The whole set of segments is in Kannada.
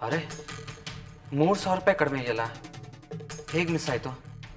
ಅರೆ ಮೂರು ಸಾವಿರ ರೂಪಾಯಿ ಕಡಿಮೆ ಇದೆಯಲ್ಲ ಹೇಗೆ ಮಿಸ್ ಆಯಿತು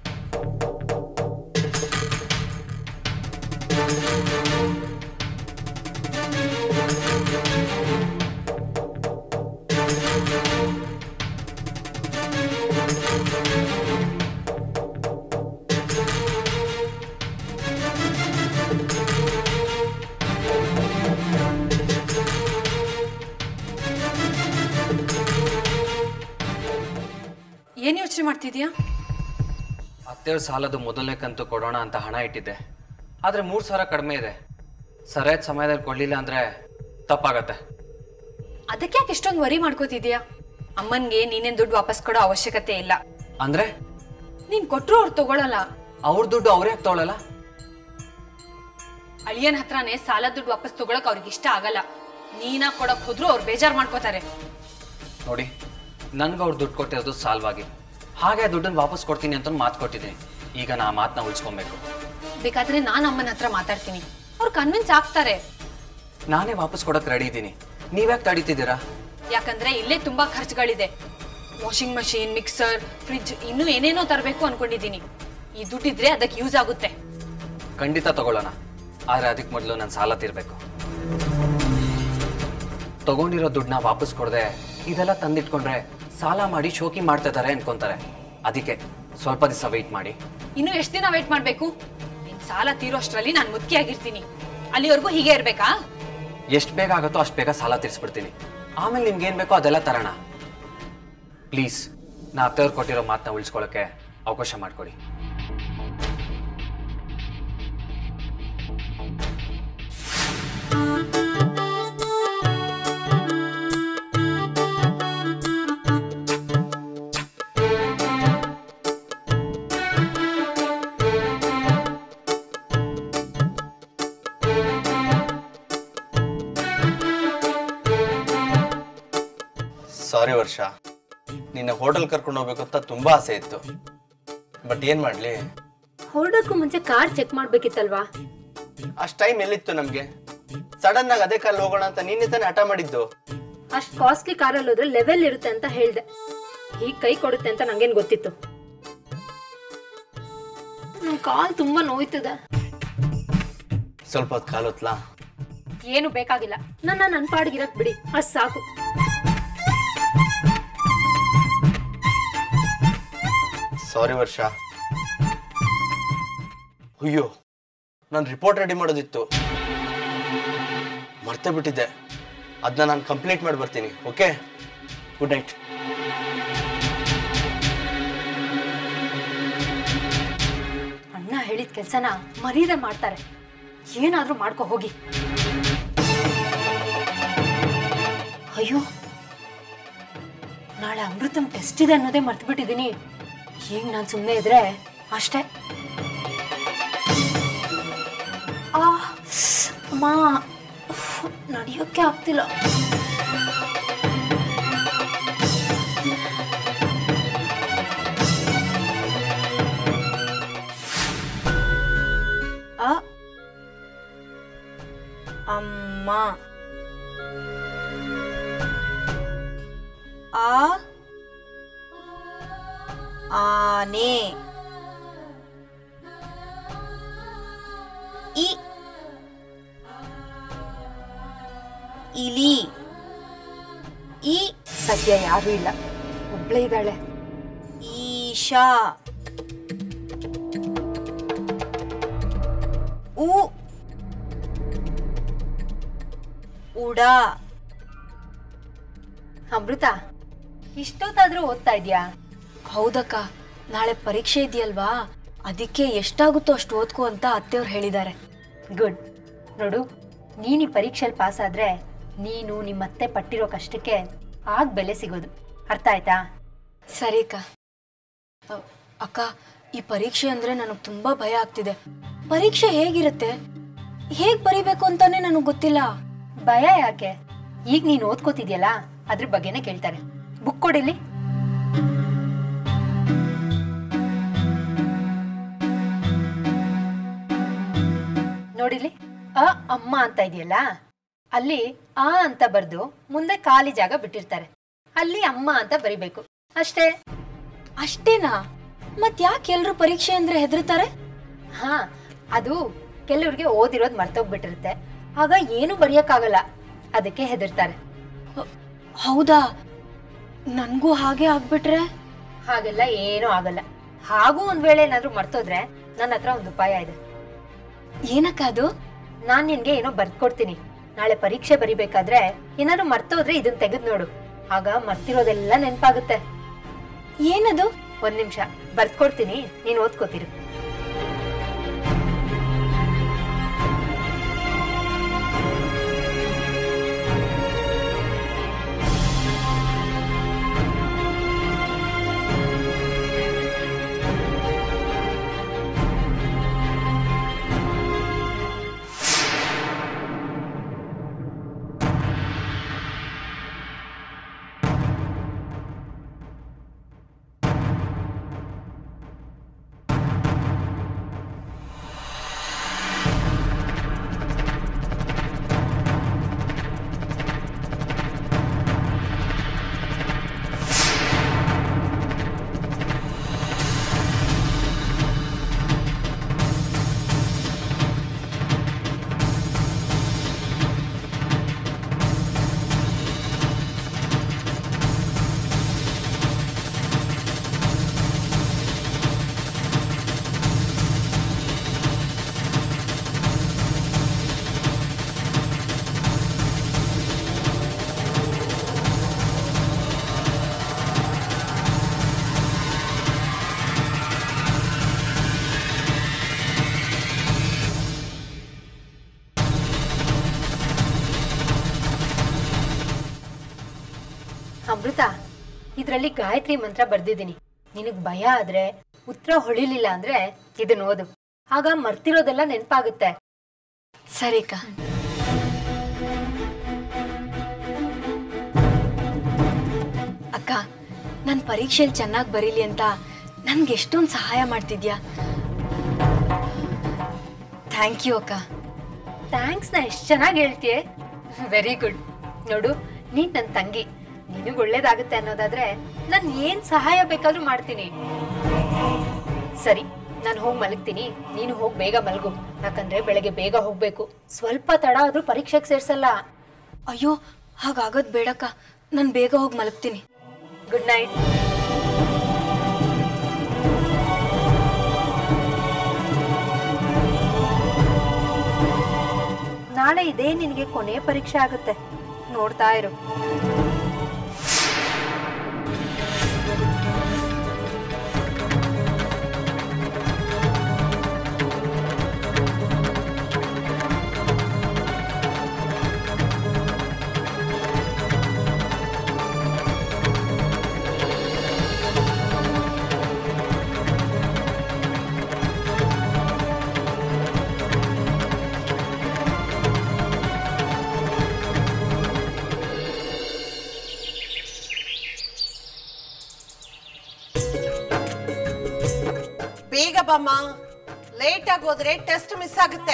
ಏನ್ ಯೋಚನೆ ಮಾಡ್ತಿದ್ಯಾ ಹತ್ತೇಳು ಸಾಲದು ಮೊದಲನೇ ಕಂತು ಕೊಡೋಣ ಅಂತ ಹಣ ಇಟ್ಟಿದ್ದೆ ಆದರೆ ಮೂರು ಸಾವಿರ ಕಡಿಮೆ ಇದೆ ಸರಿಯಾದ ಸಮಯದಲ್ಲಿ ಕೊಡಲಿಲ್ಲ ಅಂದರೆ ತಪ್ಪಾಗತ್ತೆ ಅದಕ್ಕೆ ಯಾಕೆ ಇಷ್ಟೊಂದು ವರಿ ಮಾಡ್ಕೋತಿದ್ಯಾ ಅಮ್ಮನ್ಗೆ ನೀನೇನ್ ದುಡ್ಡು ವಾಪಸ್ ಕೊಡೋ ಅವಶ್ಯಕತೆ ಇಲ್ಲ ಅಂದರೆ ನೀನ್ ಕೊಟ್ರು ಅವ್ರು ತಗೊಳಲ್ಲ ಅವ್ರ ದುಡ್ಡು ಅವ್ರೇ ತೊಗೊಳಲ್ಲ ಅಳಿಯನ್ ಹತ್ರನೇ ಸಾಲ ದುಡ್ಡು ವಾಪಸ್ ತಗೊಳಕ್ ಅವ್ರಿಗೆ ಇಷ್ಟ ಆಗಲ್ಲ ನೀನಾ ಕೊಡಕ್ ಹೋದ್ರು ಅವ್ರು ಬೇಜಾರ್ ಮಾಡ್ಕೋತಾರೆ ನೋಡಿ ನನ್ಗೆ ಅವ್ರು ದುಡ್ಡು ಕೊಟ್ಟಿರೋದು ಸಾಲ್ವಾಗಿ ಹಾಗೆ ಆ ದುಡ್ಡನ್ನು ವಾಪಸ್ ಕೊಡ್ತೀನಿ ಅಂತ ಮಾತು ಕೊಟ್ಟಿದ್ದೀನಿ ಈಗ ನಾ ಮಾತನ್ನ ಉಳಿಸ್ಕೊಬೇಕು ಬೇಕಾದ್ರೆ ನಾನ್ ಅಮ್ಮನ ಹತ್ರ ಮಾತಾಡ್ತೀನಿ ಅವ್ರು ಕನ್ವಿನ್ಸ್ ಆಗ್ತಾರೆ ನಾನೇ ವಾಪಸ್ ಕೊಡಕ್ಕೆ ರೆಡಿ ಇದ್ದೀನಿ ನೀವ್ಯಾಕೆ ತಡೀತಿದ್ದೀರಾ ಯಾಕಂದ್ರೆ ಇಲ್ಲೇ ತುಂಬಾ ಖರ್ಚುಗಳಿದೆ ವಾಷಿಂಗ್ ಮಷೀನ್ ಮಿಕ್ಸರ್ ಫ್ರಿಡ್ಜ್ ಇನ್ನೂ ಏನೇನೋ ತರಬೇಕು ಅನ್ಕೊಂಡಿದ್ದೀನಿ ಈ ದುಡ್ಡಿದ್ರೆ ಅದಕ್ಕೆ ಯೂಸ್ ಆಗುತ್ತೆ ಖಂಡಿತ ತಗೊಳ್ಳೋಣ ಆದರೆ ಅದಕ್ಕೆ ಮೊದಲು ನಾನು ಸಾಲ ತೀರ್ಬೇಕು ತಗೊಂಡಿರೋ ದುಡ್ಡನ್ನ ವಾಪಸ್ ಕೊಡದೆ ಇದೆಲ್ಲ ತಂದಿಟ್ಕೊಂಡ್ರೆ ಸಾಲ ಮಾಡಿ ಶೋಕಿ ಮಾಡ್ತಾ ಇದ್ದಾರೆ ಅನ್ಕೊಂತಾರೆ ಅದಕ್ಕೆ ಸ್ವಲ್ಪ ದಿವಸ ವೆಯ್ಟ್ ಮಾಡಿ ಇನ್ನು ಎಷ್ಟು ದಿನ ವೇಟ್ ಮಾಡ್ಬೇಕು ನಿನ್ ಸಾಲ ತೀರೋಷ್ಟ್ರಲ್ಲಿ ನಾನು ಮುಖ್ಯಾಗಿರ್ತೀನಿ ಅಲ್ಲಿವರೆಗೂ ಹೀಗೆ ಇರ್ಬೇಕಾ ಎಷ್ಟು ಬೇಗ ಆಗುತ್ತೋ ಅಷ್ಟು ಬೇಗ ಸಾಲ ತೀರಿಸ್ಬಿಡ್ತೀನಿ ಆಮೇಲೆ ನಿಮ್ಗೆ ಏನ್ ಬೇಕೋ ಅದೆಲ್ಲ ತರೋಣ ಪ್ಲೀಸ್ ನಾ ಅತ್ತೆಯವ್ರು ಕೊಟ್ಟಿರೋ ಮಾತನ್ನ ಉಳಿಸ್ಕೊಳ್ಳೋಕೆ ಅವಕಾಶ ಮಾಡಿಕೊಡಿ ಸಾರಿ ವರ್ಷ ನಿನ್ನ ಹೋಟೆಲ್ ಕರ್ಕೊಂಡು ಹೋಗ್ಬೇಕು ಅಂತ ತುಂಬಾ ಆಸೆ ಇತ್ತು ಬಟ್ ಏನ್ ಮಾಡ್ಲಿ ಹೊರಡೋಕ್ಕೂ ಮುಂಚೆ ಕಾರ್ ಚೆಕ್ ಮಾಡ್ಬೇಕಿತ್ತಲ್ವಾ ಅಷ್ಟ್ ಟೈಮ್ ಎಲ್ಲಿತ್ತು ನಮ್ಗೆ ಸಡನ್ ಆಗಿ ಅದೇ ಕಾಲ್ ಹೋಗೋಣ ಅಂತ ನೀನೇ ತಾನೇ ಹಠ ಮಾಡಿದ್ದು ಅಷ್ಟ್ ಕಾಸ್ಟ್ಲಿ ಕಾರಲ್ಲಿ ಹೋದ್ರೆ ಲೆವೆಲ್ ಇರುತ್ತೆ ಅಂತ ಹೇಳ್ದೆ ಹೀಗ್ ಕೈ ಕೊಡುತ್ತೆ ಅಂತ ನಂಗೇನ್ ಗೊತ್ತಿತ್ತು ನನ್ ಕಾಲ್ ತುಂಬಾ ನೋಯ್ತದೆ ಸ್ವಲ್ಪ ಹೊತ್ತು ಕಾಲ್ ಹೊತ್ಲಾ ಏನು ಬೇಕಾಗಿಲ್ಲ ನನ್ನ ನನ್ ಪಾಡಿಗಿರಕ್ ಬಿಡಿ ಅಷ್ಟ್ ಸಾಕು ಸಾರಿ ವರ್ಷ ಅಯ್ಯೋ ನಾನು ರಿಪೋರ್ಟ್ ರೆಡಿ ಮಾಡೋದಿತ್ತು ಮರ್ತೇ ಬಿಟ್ಟಿದ್ದೆ ಅದನ್ನ ನಾನು ಕಂಪ್ಲೀಟ್ ಮಾಡಿ ಬರ್ತೀನಿ ಓಕೆ ಗುಡ್ ನೈಟ್ ಅಣ್ಣ ಹೇಳಿದ ಕೆಲ್ಸನ ಮರೀದೆ ಮಾಡ್ತಾರೆ ಏನಾದ್ರೂ ಮಾಡ್ಕೊ ಹೋಗಿ ಅಯ್ಯೋ ನಾಳೆ ಅಮೃತಂ ಟೆಸ್ಟ್ ಇದೆ ಅನ್ನೋದೇ ಮರ್ತು ಬಿಟ್ಟಿದ್ದೀನಿ ಈಗ ನಾನು ಸುಮ್ಮನೆ ಇದ್ರೆ ಅಷ್ಟೇ ಆ ಅಮ್ಮ ಉಫ್, ನಡೆಯೋಕೆ ಆಗ್ತಿಲ್ಲ ಅ ಅಮ್ಮ ಆ ಆನೆ ಇ ಇಲಿ ಈ ಸದ್ಯ ಯಾರೂ ಇಲ್ಲ ಒಬ್ಳೇ ಇದ್ದಾಳೆ ಈಶಾ ಉ ಉಡ ಅಮೃತ ಇಷ್ಟೊತ್ತಾದ್ರೂ ಓದ್ತಾ ಇದ್ಯಾ ಹೌದಕ್ಕ ನಾಳೆ ಪರೀಕ್ಷೆ ಇದೆಯಲ್ವಾ ಅದಕ್ಕೆ ಎಷ್ಟಾಗುತ್ತೋ ಅಷ್ಟು ಓದ್ಕೋ ಅಂತ ಅತ್ತೆಯವ್ರು ಹೇಳಿದ್ದಾರೆ ಗುಡ್ ನೋಡು ನೀನು ಈ ಪರೀಕ್ಷೆಯಲ್ಲಿ ಪಾಸ್ ಆದ್ರೆ ನೀನು ನಿಮ್ಮತ್ತೆ ಪಟ್ಟಿರೋ ಕಷ್ಟಕ್ಕೆ ಆಗ ಬೆಲೆ ಸಿಗೋದು ಅರ್ಥ ಆಯ್ತಾ ಸರಿ ಅಕ್ಕ ಅ- ಅಕ್ಕ ಈ ಪರೀಕ್ಷೆ ಅಂದ್ರೆ ನನಗೆ ತುಂಬಾ ಭಯ ಆಗ್ತಿದೆ ಪರೀಕ್ಷೆ ಹೇಗಿರುತ್ತೆ ಹೇಗ್ ಬರಿಬೇಕು ಅಂತಾನೆ ನನಗೆ ಗೊತ್ತಿಲ್ಲ ಭಯ ಯಾಕೆ ಈಗ ನೀನು ಓದ್ಕೋತಿದ್ಯಲ್ಲ ಅದ್ರ ಬಗ್ಗೆನೇ ಕೇಳ್ತಾರೆ ಬುಕ್ ಕೊಡಿಲಿ ನೋಡಿಲಿ ಅ ಅಮ್ಮ ಅಂತ ಇದೆಯಲ್ಲ ಅಲ್ಲಿ ಆ ಅಂತ ಬರ್ದು ಮುಂದೆ ಖಾಲಿ ಜಾಗ ಬಿಟ್ಟಿರ್ತಾರೆ ಅಲ್ಲಿ ಅಮ್ಮ ಅಂತ ಬರಿಬೇಕು ಅಷ್ಟೇ ಅಷ್ಟೇನಾ ಮತ್ ಯಾಕೆ ಎಲ್ರು ಪರೀಕ್ಷೆ ಅಂದ್ರೆ ಹೆದರ್ತಾರೆ ಹಾ ಅದು ಕೆಲವ್ರಿಗೆ ಓದಿರೋದ್ ಮರ್ತೋಗ್ಬಿಟ್ಟಿರುತ್ತೆ ಆಗ ಏನು ಬರೆಯಕ್ಕಾಗಲ್ಲ ಅದಕ್ಕೆ ಹೆದರ್ತಾರೆ ಹೌದಾ ನನ್ಗೂ ಹಾಗೆ ಆಗ್ಬಿಟ್ರೆ ಹಾಗೆಲ್ಲ ಏನೂ ಆಗಲ್ಲ ಹಾಗೂ ಒಂದ್ ವೇಳೆ ಏನಾದ್ರೂ ಮರ್ತೋದ್ರೆ ನನ್ನ ಹತ್ರ ಒಂದು ಉಪಾಯ ಇದೆ ಏನಕ್ಕ ಅದು ನಾನ್ ನಿನ್ಗೆ ಏನೋ ಬರ್ದ್ಕೊಡ್ತೀನಿ ನಾಳೆ ಪರೀಕ್ಷೆ ಬರಿಬೇಕಾದ್ರೆ ಏನಾದ್ರು ಮರ್ತೋದ್ರೆ ಇದನ್ ತೆಗೆದ್ ನೋಡು ಆಗ ಮರ್ತಿರೋದೆಲ್ಲ ನೆನ್ಪಾಗುತ್ತೆ ಏನದು ಒಂದ್ ನಿಮಿಷ ಬರ್ದ್ಕೊಡ್ತೀನಿ ನೀನ್ ಓದ್ಕೋತೀರಿ ಅಮೃತ ಇದ್ರಲ್ಲಿ ಗಾಯತ್ರಿ ಮಂತ್ರ ಬರ್ದಿದ್ದೀನಿ ನಿನಗ್ ಭಯ ಆದ್ರೆ ಉತ್ತರ ಹೊಳಿಲಿಲ್ಲ ಅಂದ್ರೆ ಇದನ್ನ ಓದು ಆಗ ಮರ್ತಿರೋದೆಲ್ಲ ನೆನ್ಪಾಗುತ್ತೆ ಸರಿಕ ಅಕ್ಕ ನನ್ನ ಪರೀಕ್ಷೆಯಲ್ಲಿ ಚೆನ್ನಾಗಿ ಬರೀಲಿ ಅಂತ ನನ್ಗೆ ಎಷ್ಟೊಂದು ಸಹಾಯ ಮಾಡ್ತಿದ್ಯಾ ಥ್ಯಾಂಕ್ ಯು ಅಕ್ಕ ಥ್ಯಾಂಕ್ಸ್ ನ ಎಷ್ಟ್ ಚೆನ್ನಾಗಿ ಹೇಳ್ತೀಯ ವೆರಿ ಗುಡ್ ನೋಡು ನೀನ್ ನನ್ ತಂಗಿ ನಿನಗ್ ಒಳ್ಳೇದಾಗುತ್ತೆ ಅನ್ನೋದಾದ್ರೆ ನಾನ್ ಏನ್ ಸಹಾಯ ಬೇಕಾದ್ರೂ ಮಾಡ್ತೀನಿ ಸರಿ ನಾನು ಹೋಗಿ ಮಲಗ್ತೀನಿ ನೀನು ಹೋಗಿ ಬೇಗ ಮಲಗು ಯಾಕಂದ್ರೆ ಬೆಳಗ್ಗೆ ಬೇಗ ಹೋಗ್ಬೇಕು ಸ್ವಲ್ಪ ತಡ ಆದ್ರೂ ಪರೀಕ್ಷೆಗೆ ಸೇರ್ಸಲ್ಲ ಅಯ್ಯೋ ಹಾಗಾಗೋದು ಬೇಡಕ್ಕ ನಾನು ಬೇಗ ಹೋಗಿ ಮಲಗ್ತೀನಿ ಗುಡ್ ನೈಟ್ ನಾಳೆ ಇದೇ ನಿನಗೆ ಕೊನೆ ಪರೀಕ್ಷೆ ಆಗುತ್ತೆ ನೋಡ್ತಾ ಇರು ಬೇಗ ಬಮ್ಮ ಲೇಟ್ ಆಗಿ ಹೋದ್ರೆ ಟೆಸ್ಟ್ ಮಿಸ್ ಆಗುತ್ತೆ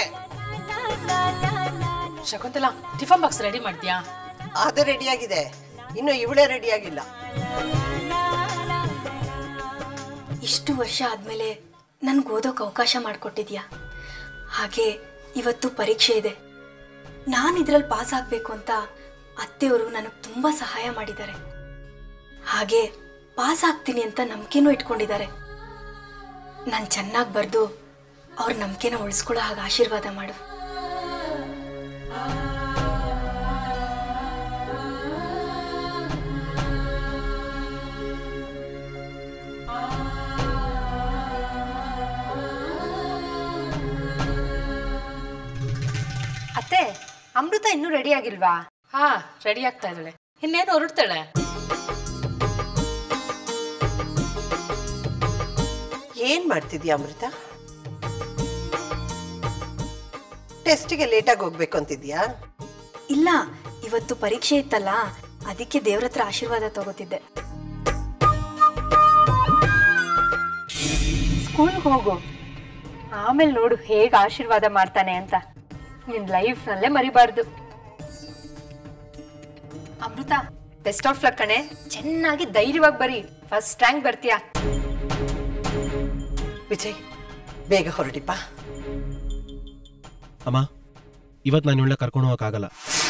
ಶಕುಂತಲಾ ಟಿಫನ್ ಬಾಕ್ಸ್ ರೆಡಿ ಮಾಡ್ತೀಯಾ ಅದು ರೆಡಿಯಾಗಿದೆ ಇನ್ನು ಇವಳೇ ರೆಡಿಯಾಗಿಲ್ಲ ಇಷ್ಟು ವರ್ಷ ಆದಮೇಲೆ ನನ್ಗೆ ಓದೋಕೆ ಅವಕಾಶ ಮಾಡಿಕೊಟ್ಟಿದ್ಯಾ ಹಾಗೆ ಇವತ್ತು ಪರೀಕ್ಷೆ ಇದೆ ನಾನು ಇದರಲ್ಲಿ ಪಾಸ್ ಆಗಬೇಕು ಅಂತ ಅತ್ತೆಯವರು ನನಗೆ ತುಂಬ ಸಹಾಯ ಮಾಡಿದ್ದಾರೆ ಹಾಗೆ ಪಾಸ್ ಆಗ್ತೀನಿ ಅಂತ ನಂಬಿಕೆನೂ ಇಟ್ಕೊಂಡಿದ್ದಾರೆ ನಾನು ಚೆನ್ನಾಗಿ ಬರೆದು ಅವ್ರ ನಂಬಿಕೆನ ಉಳಿಸ್ಕೊಳ್ಳೋ ಹಾಗೆ ಆಶೀರ್ವಾದ ಮಾಡು ಅತ್ತೆ ಅಮೃತ ಇನ್ನೂ ರೆಡಿ ಆಗಿಲ್ವಾ ಹಾ ರೆಡಿ ಆಗ್ತಾ ಇದ್ದಾಳೆ ಇನ್ನೇನು ಹೊರಡ್ತಾಳೆ ಏನ್ ಮಾಡ್ತಿದ್ಯಾ ಅಮೃತ ಟೆಸ್ಟಿಗೆ ಲೇಟಾಗಿ ಹೋಗ್ಬೇಕು ಅಂತಿದ್ಯಾ ಇಲ್ಲ ಇವತ್ತು ಪರೀಕ್ಷೆ ಇತ್ತಲ್ಲ ಅದಕ್ಕೆ ದೇವ್ರ ಹತ್ರ ಆಶೀರ್ವಾದ ತಗೋತಿದ್ದೆ ಸ್ಕೂಲ್ಗೆ ಹೋಗು ಆಮೇಲೆ ನೋಡು ಹೇಗೆ ಆಶೀರ್ವಾದ ಮಾಡ್ತಾನೆ ಅಂತ ನಿನ್ ಲೈಫ್ನಲ್ಲೇ ಮರಿಬಾರ್ದು ಅಮೃತ ಬೆಸ್ಟ್ ಆಫ್ ಲಕ್ ಕಣೆ ಚೆನ್ನಾಗಿ ಧೈರ್ಯವಾಗಿ ಬರಿ ಫಸ್ಟ್ ರ್ಯಾಂಕ್ ಬರ್ತೀಯಾ ವಿಜಯ್ ಬೇಗ ಹೊರಡಿಪ್ಪ ಅಮ್ಮ ಇವತ್ತು ನಾನು ಇವಳನ್ನ ಕರ್ಕೊಂಡು ಹೋಗೋಕ್ಕಾಗಲ್ಲ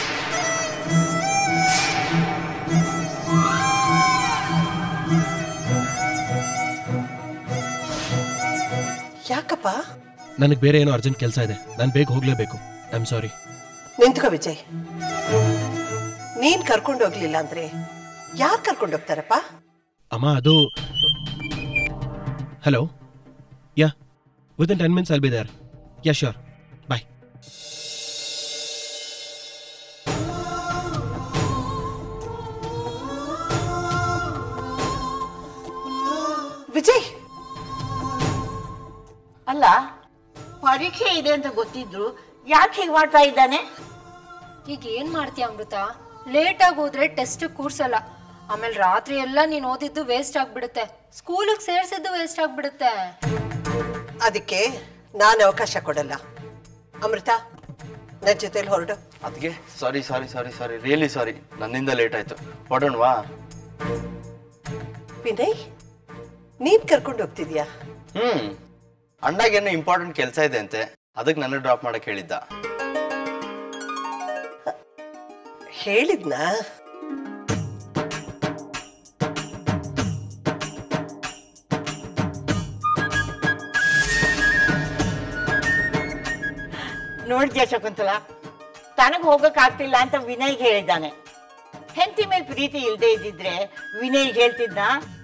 ಯಾಕಪ್ಪ ನನಗೆ ಬೇರೆ ಏನೋ ಅರ್ಜೆಂಟ್ ಕೆಲಸ ಇದೆ ನಾನು ಬೇಗ ಹೋಗಲೇಬೇಕು ಐ ಆಮ್ ಸಾರಿ ನಿಂತ್ಕೋ ವಿಜಯ್ ನೀನ್ ಕರ್ಕೊಂಡು ಹೋಗ್ಲಿಲ್ಲ ಅಂದ್ರೆ ಯಾರು ಕರ್ಕೊಂಡು ಹೋಗ್ತಾರಪ್ಪ ಅಮ್ಮ ಅದು hello yeah with in ten minutes I'll be there yeah sure bye Vijay ಅಲ್ಲ ಪರೀಕ್ಷೆ ಇದೆ ಅಂತ ಗೊತ್ತಿದ್ರು ಯಾಕೆ ಹೀಗೆ ಮಾಡ್ತಾ ಇದ್ದಾನೆ ಈಗ ಏನ್ ಮಾಡ್ತೀಯ ಅಮೃತ ಲೇಟ್ ಆಗಿ ಹೋದ್ರೆ ಟೆಸ್ಟ್ ಕೂರ್ಸಲ್ಲ ಆಮೇಲೆ ರಾತ್ರಿ ಎಲ್ಲ ನೀನ್ ಓದಿದ್ದು ವೇಸ್ಟ್ ಆಗ್ಬಿಡುತ್ತೆ ಸ್ಕೂಲಿಗೆ ಸೇರ್ಸಿದ್ದು ವೇಸ್ಟ್ ಆಗ್ಬಿಡುತ್ತೆ ಅದಕ್ಕೆ ನಾನು ಅವಕಾಶ ಕೊಡಲ್ಲ ಅಮೃತ ನನ್ನ ಜೊತೆಲಿ ಹೊರಡು ಅದಕ್ಕೆ ಸಾರಿ ಸಾರಿ ಸಾರಿ ಸಾರಿ ರಿಯಲಿ ಸಾರಿ ನನ್ನಿಂದ ಲೇಟ್ ಆಯ್ತು ಹೊಡೋಣವಾ ವಿನಯ್ ನೀನ್ ಕರ್ಕೊಂಡು ಹೋಗ್ತಿದ್ಯಾ ಹ್ಮ್ ಅಣ್ಣಗೇನೋ ಇಂಪಾರ್ಟೆಂಟ್ ಕೆಲಸ ಇದೆ ಅಂತೆ ಅದಕ್ಕೆ ನನ್ನ ಡ್ರಾಪ್ ಮಾಡಕ್ ಹೇಳಿದ್ದ ಹೇಳಿದ್ನಾ ನೋಡ್ದ್ಯಾ ಶಕುಂತಲ ತನಗೆ ಹೋಗಕ್ ಆಗ್ತಿಲ್ಲ ಅಂತ ವಿನಯ್ಗೆ ಹೇಳಿದ್ದಾನೆ ಹೆಂಡತಿ ಮೇಲೆ ಪ್ರೀತಿ ಇಲ್ಲದೆ ಇದ್ದಿದ್ರೆ ವಿನಯ್ಗೆ ಹೇಳ್ತಿದ್ನ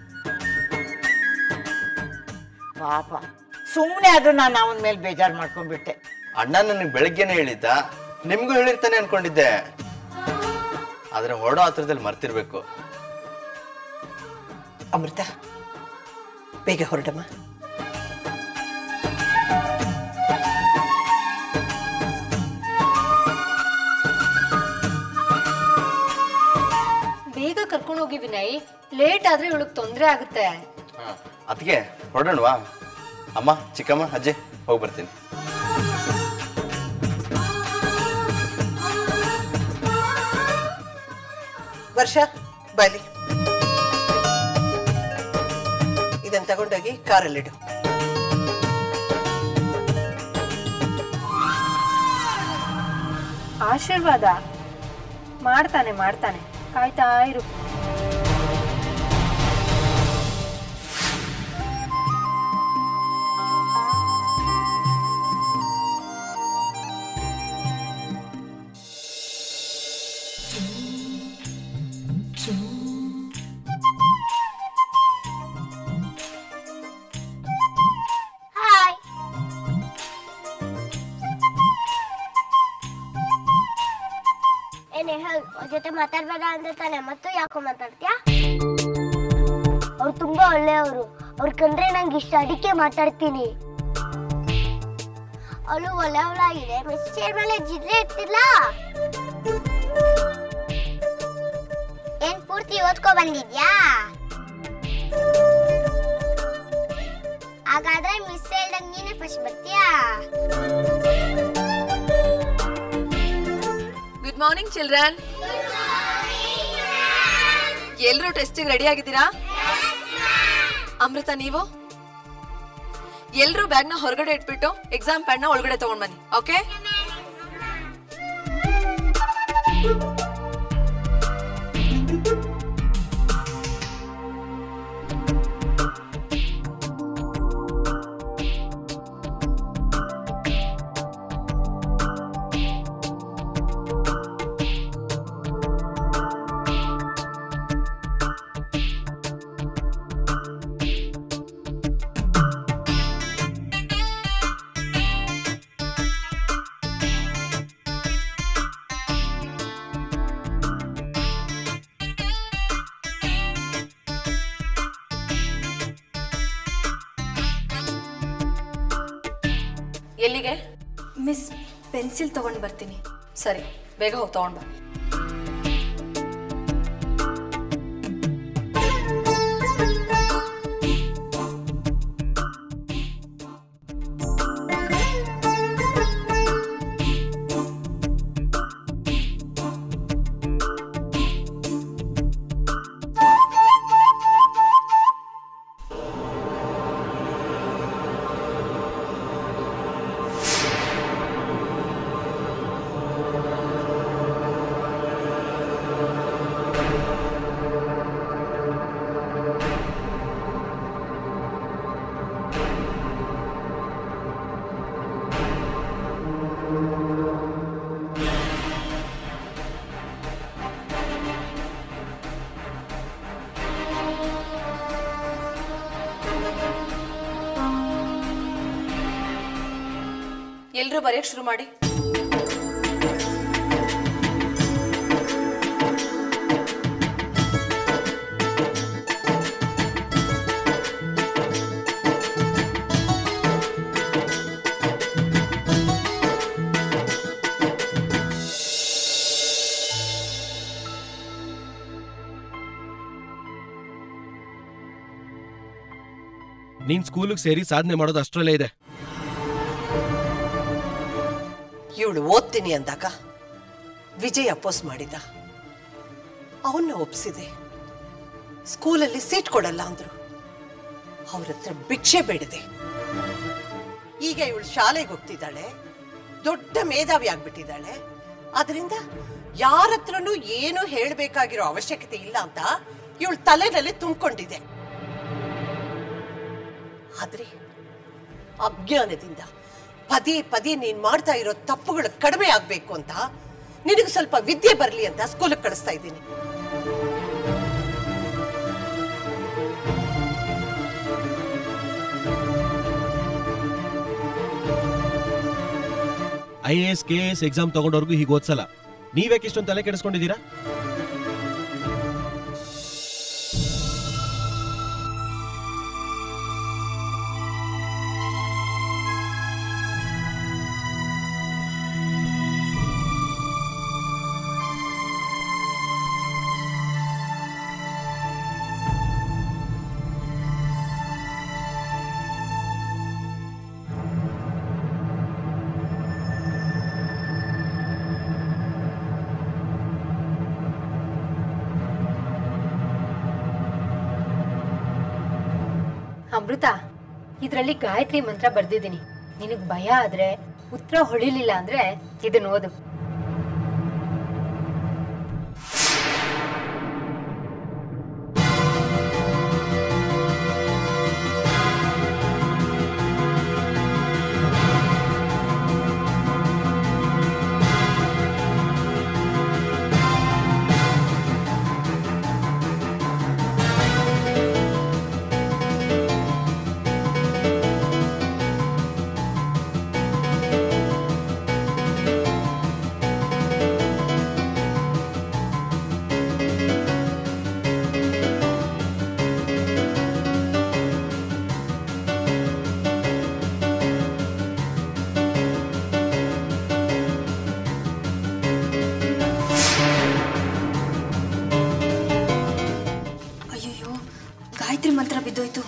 ಪಾಪ ಸುಮ್ಮನೆ ಆದ್ರೂ ನಾನು ಅವನ ಮೇಲೆ ಬೇಜಾರು ಮಾಡ್ಕೊಂಡ್ಬಿಟ್ಟೆ ಅಣ್ಣ ನನಗೆ ಬೆಳಗ್ಗೆನೆ ಹೇಳಿದ್ದ ನಿಮ್ಗೂ ಹೇಳಿರ್ತಾನೆ ಅನ್ಕೊಂಡಿದ್ದೆ ಆದ್ರೆ ಹೊರಡೋ ಹತ್ರದಲ್ಲಿ ಮರ್ತಿರ್ಬೇಕು ಅಮೃತ ಬೇಗ ಹೊರಡಮ್ಮ ಬೇಗ ಕರ್ಕೊಂಡು ಹೋಗಿ ವಿನಯ್ ಲೇಟ್ ಆದ್ರೆ ಇವಳಿಗೆ ತೊಂದರೆ ಆಗುತ್ತೆ ಅದಕ್ಕೆ ಹೊರಡೋಣವಾ ಅಮ್ಮ ಚಿಕ್ಕಮ್ಮ ಅಜ್ಜಿ ಹೋಗಿ ಬರ್ತೀನಿ ವರ್ಷ ಬಾಲಿ ಇದನ್ನ ತಗೊಂಡೋಗಿ ಕಾರಲ್ಲಿಡು ಆಶೀರ್ವಾದ ಮಾಡ್ತಾನೆ ಮಾಡ್ತಾನೆ ಕಾಯ್ತಾ ಇರು ಏನೇ ಹೇಳು ಅವ್ರ ಜೊತೆ ಮಾತಾಡ್ಬೇಡ ಅಂದ್ರೆ ತಾನೆ ಮತ್ತು ಯಾಕೋ ಮಾತಾಡ್ತೀಯಾ ಅವ್ರು ತುಂಬಾ ಒಳ್ಳೆಯವರು ಅವ್ರ ಕಂಡ್ರೆ ನಂಗೆ ಇಷ್ಟ ಅದಕ್ಕೆ ಮಾತಾಡ್ತೀನಿ ಅವಳು ಒಳ್ಳೆಯವಳಾಗಿದೆ ಮಿಸ್ ಚೇರ್ ಮೇಲೆ ಜಿದ್ರೆ ಇರ್ತಿಲ್ಲ ಏನ್ ಪೂರ್ತಿ ಓದ್ಕೊ ಬಂದಿದ್ಯಾ ಹಾಗಾದ್ರೆ ಮಿಸ್ ಹೇಳ್ದಂಗ್ ನೀನೇ ಫಸ್ಟ್ ಬರ್ತೀಯಾ ಗುಡ್ ಮಾರ್ನಿಂಗ್ ಚಿಲ್ಡ್ರನ್ ಎಲ್ರೂ ಟೆಸ್ಟಿಗೆ ರೆಡಿ ಆಗಿದ್ದೀರಾ ಅಮೃತ ನೀವು ಎಲ್ರೂ ಬ್ಯಾಗ್ನ ಹೊರಗಡೆ ಇಟ್ಬಿಟ್ಟು ಎಕ್ಸಾಮ್ ಪ್ಯಾಡ್ನ ಒಳಗಡೆ ತಗೊಂಡ್ ಬನ್ನಿ ಓಕೆ ಎಲ್ಲಿಗೆ ಮಿಸ್ ಪೆನ್ಸಿಲ್ ತಗೊಂಡು ಬರ್ತೀನಿ ಸರಿ ಬೇಗ ಹೋಗಿ ತಗೊಂಡ್ ಬಾ ಎಲ್ರೂ ಬರೆಯಕ್ ಶುರು ಮಾಡಿ ನೀನ್ ಸ್ಕೂಲಿಗೆ ಸೇರಿ ಸಾಧನೆ ಮಾಡೋದು ಅಷ್ಟರಲ್ಲೇ ಇದೆ ಇವಳು ಓದ್ತೀನಿ ಅಂದಾಗ ವಿಜಯ್ ಅಪೋಸ್ ಮಾಡಿದ ಅವನ್ನ ಒಪ್ಸಿದೆ ಸ್ಕೂಲಲ್ಲಿ ಸೀಟ್ ಕೊಡಲ್ಲ ಅಂದ್ರು ಅವ್ರ ಹತ್ರ ಭಿಕ್ಷೆ ಬೇಡದೆ ಈಗ ಇವಳು ಶಾಲೆಗೆ ಹೋಗ್ತಿದ್ದಾಳೆ ದೊಡ್ಡ ಮೇಧಾವಿ ಆಗ್ಬಿಟ್ಟಿದ್ದಾಳೆ ಅದರಿಂದ ಯಾರ ಹತ್ರನೂ ಏನು ಹೇಳಬೇಕಾಗಿರೋ ಅವಶ್ಯಕತೆ ಇಲ್ಲ ಅಂತ ಇವಳು ತಲೆನಲ್ಲಿ ತುಂಬಿಕೊಂಡಿದೆ ಆದ್ರೆ ಅಜ್ಞಾನದಿಂದ ಪದೇ ಪದೇ ನೀನ್ ಮಾಡ್ತಾ ಇರೋ ತಪ್ಪುಗಳು ಕಡಿಮೆ ಆಗ್ಬೇಕು ಅಂತ ನಿನಗೆ ಸ್ವಲ್ಪ ವಿದ್ಯೆ ಬರಲಿ ಅಂತ ಸ್ಕೂಲಿಗೆ ಕಳಿಸ್ತಾ ಇದ್ದೀನಿ I A S K S exam ತಗೊಂಡವ್ರಿಗೂ ಹೀಗೆ ಓದ್ಸಲ್ಲ ನೀವ್ಯಾಕೆ ಇಷ್ಟೊಂದು ತಲೆ ಕೆಡಿಸ್ಕೊಂಡಿದ್ದೀರಾ ಅಮೃತ ಇದರಲ್ಲಿ ಗಾಯತ್ರಿ ಮಂತ್ರ ಬರ್ದಿದ್ದೀನಿ ನಿನಗ್ ಭಯ ಆದ್ರೆ ಉತ್ತರ ಹೊಳಿಲಿಲ್ಲ ಅಂದ್ರೆ ಇದನ್ನ ಓದು ಅಯ್ಯಯ್ಯೋ ಗಾಯತ್ರಿ ಮಂತ್ರ ಬಿದ್ದೋಯ್ತು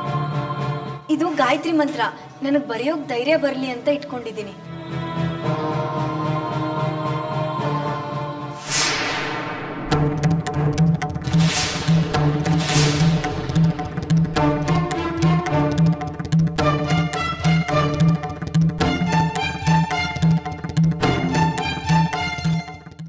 ಇದು ಗಾಯತ್ರಿ ಮಂತ್ರ ನನಗೆ ಬರೆಯೋಕ್ ಧೈರ್ಯ ಬರಲಿ ಅಂತ ಇಟ್ಕೊಂಡಿದ್ದೀನಿ